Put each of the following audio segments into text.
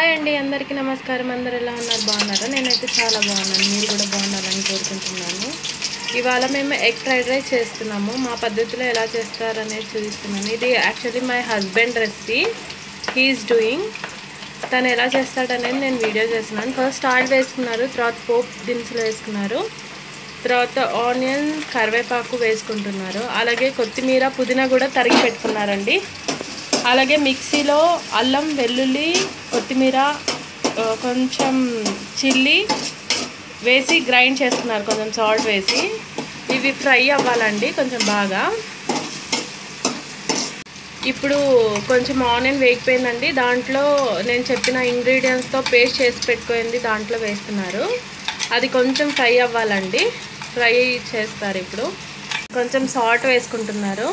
hi అండి అందరికీ నమస్కారం అందరు ఎలా ఉన్నారు బాగున్నారా నేనైతే చాలా బాగున్నాను మీరు కూడా బాగున్నారని కోరుకుంటున్నాను ఇవాళ మేము ఎగ్ ఫ్రైడ్ రైస్ చేస్తున్నాము మా పద్ధతిలో ఎలా చేస్తారనేది చూపిస్తున్నాను ఇది actually my husband recipe he's doing తను ఎలా చేస్తాడనేది నేను వీడియో చేస్తున్నాను ఫస్ట్ ఆయిల్ వేసుకున్నారు తర్వాత పోప్ దినుసులు వేసుకున్నారు తర్వాత ఆనియన్ కరివేపాకు వేసుకుంటున్నారు అలాగే కొత్తిమీర పుదీనా కూడా తరిగి పెట్టుకున్నారండి అలాగే మిక్సీలో అల్లం వెల్లుల్లి కొత్తిమీర ఆ, కొంచెం చిల్లీ వేసి గ్రైండ్ చేసుకున్నారు కొంచెం సాల్ట్ వేసి ఇవి ఫ్రై అవ్వాలండి కొంచెం బాగా ఇప్పుడు కొంచెం ఆనియన్ వేగిపోయిందండి దాంట్లో నేను చెప్పిన ఇంగ్రీడియంట్స్తో పేస్ట్ చేసి పెట్టుకోయింది దాంట్లో వేస్తున్నారు అది కొంచెం ఫ్రై అవ్వాలండి ఫ్రై చేస్తారు ఇప్పుడు కొంచెం సాల్ట్ వేసుకుంటున్నారు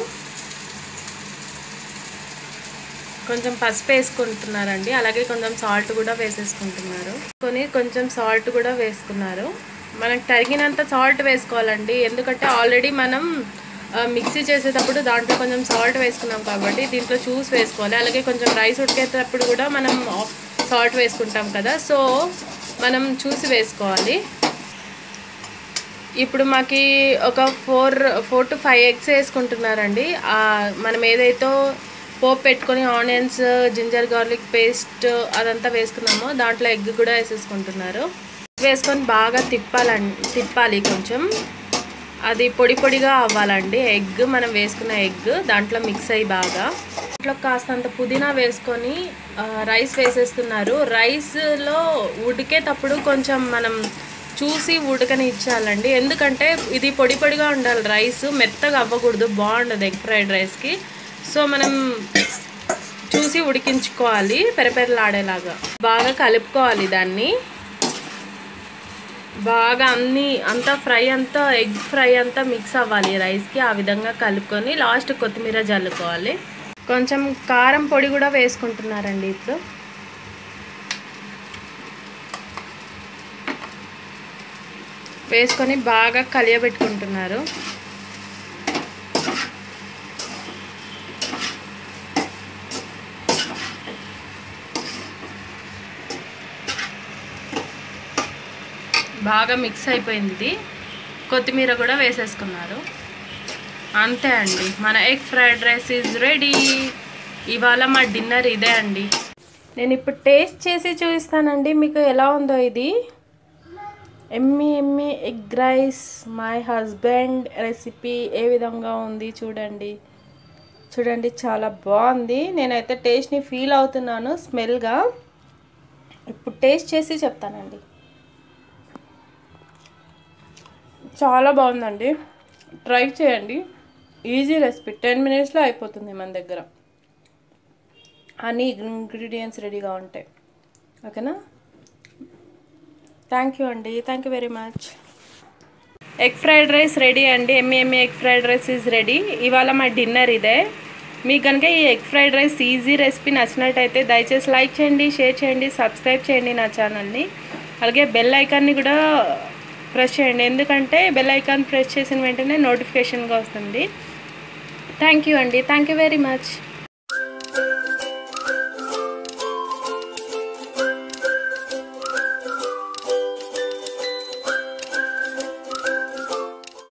కొంచెం పసుపు వేసుకుంటున్నారండి అలాగే కొంచెం సాల్ట్ కూడా వేసేసుకుంటున్నారు కొని కొంచెం సాల్ట్ కూడా వేసుకున్నారు మనకు తరిగినంత సాల్ట్ వేసుకోవాలండి ఎందుకంటే ఆల్రెడీ మనం ఆ, మిక్సీ చేసేటప్పుడు దాంట్లో కొంచెం సాల్ట్ వేసుకున్నాం కాబట్టి దీంట్లో చూసి వేసుకోవాలి అలాగే కొంచెం రైస్ ఉడికేటప్పుడు కూడా మనం సాల్ట్ వేసుకుంటాం కదా సో మనం చూసి వేసుకోవాలి ఇప్పుడు మాకి ఒక four four to five eggs వేసుకుంటున్నారండి ఆ, మనం ఏదైతే పోపు పెట్టుకొని ఆనియన్స్ జింజర్ గార్లిక్ పేస్ట్ అదంతా వేసుకున్నామో దాంట్లో ఎగ్ కూడా వేసేసుకుంటున్నారు వేసుకొని బాగా తిప్పాలండి తిప్పాలి కొంచెం అది పొడి పొడిగా అవ్వాలండి ఎగ్ మనం వేసుకున్న ఎగ్ దాంట్లో మిక్స్ అయ్యి బాగా దాంట్లో కాస్తంత పుదీనా వేసుకొని ఆ, రైస్ వేసేస్తున్నారు రైస్లో ఉడికేటప్పుడు కొంచెం మనం చూసి ఉడకని ఇచ్చాలండి ఎందుకంటే ఇది పొడి పొడిగా ఉండాలి రైస్ మెత్తగా అవ్వకూడదు బాగుండదు ఎగ్ ఫ్రైడ్ రైస్కి సో మనం చూసి ఉడికించుకోవాలి పెరపెరలాడేలాగా బాగా కలుపుకోవాలి దాన్ని బాగా అన్ని అంతా ఫ్రై అంతా ఎగ్ ఫ్రై అంతా మిక్స్ అవ్వాలి రైస్కి ఆ విధంగా కలుపుకొని లాస్ట్ కొత్తిమీర జల్లుకోవాలి కొంచెం కారం పొడి కూడా వేసుకుంటున్నారండి ఇప్పుడు వేసుకొని బాగా కలియబెట్టుకుంటున్నారు బాగా మిక్స్ అయిపోయింది ఇది కొత్తిమీర కూడా వేసేసుకున్నారు అంతే అండి మన egg fried rice is ready ఇవాళ మా డిన్నర్ ఇదే అండి నేను ఇప్పుడు టేస్ట్ చేసి చూపిస్తానండి మీకు ఎలా ఉందో ఇది yummy yummy egg rice my husband recipe ఏ విధంగా ఉంది చూడండి చూడండి చాలా బాగుంది నేనైతే టేస్ట్ని ఫీల్ అవుతున్నాను స్మెల్గా ఇప్పుడు టేస్ట్ చేసి చెప్తానండి చాలా బాగుందండి ట్రై చేయండి ఈజీ రెసిపీ టెన్ మినిట్స్లో అయిపోతుంది మన దగ్గర అన్ని ఇంగ్రీడియంట్స్ రెడీగా ఉంటాయి ఓకేనా థ్యాంక్ యూ అండి thank you very much egg fried rice ready అండి yummy yummy egg fried rice is ready ఇవాళ మా డిన్నర్ ఇదే మీకు కనుక ఈ egg fried rice easy recipe నచ్చినట్టయితే దయచేసి లైక్ చేయండి షేర్ చేయండి సబ్స్క్రైబ్ చేయండి నా ఛానల్ని అలాగే బెల్ ఐకాన్ని కూడా ప్రెస్ చేయండి ఎందుకంటే బెల్ ఐకాన్ ప్రెస్ చేసిన వెంటనే నోటిఫికేషన్గా వస్తుంది థ్యాంక్ యూ అండి థ్యాంక్ యూ వెరీ మచ్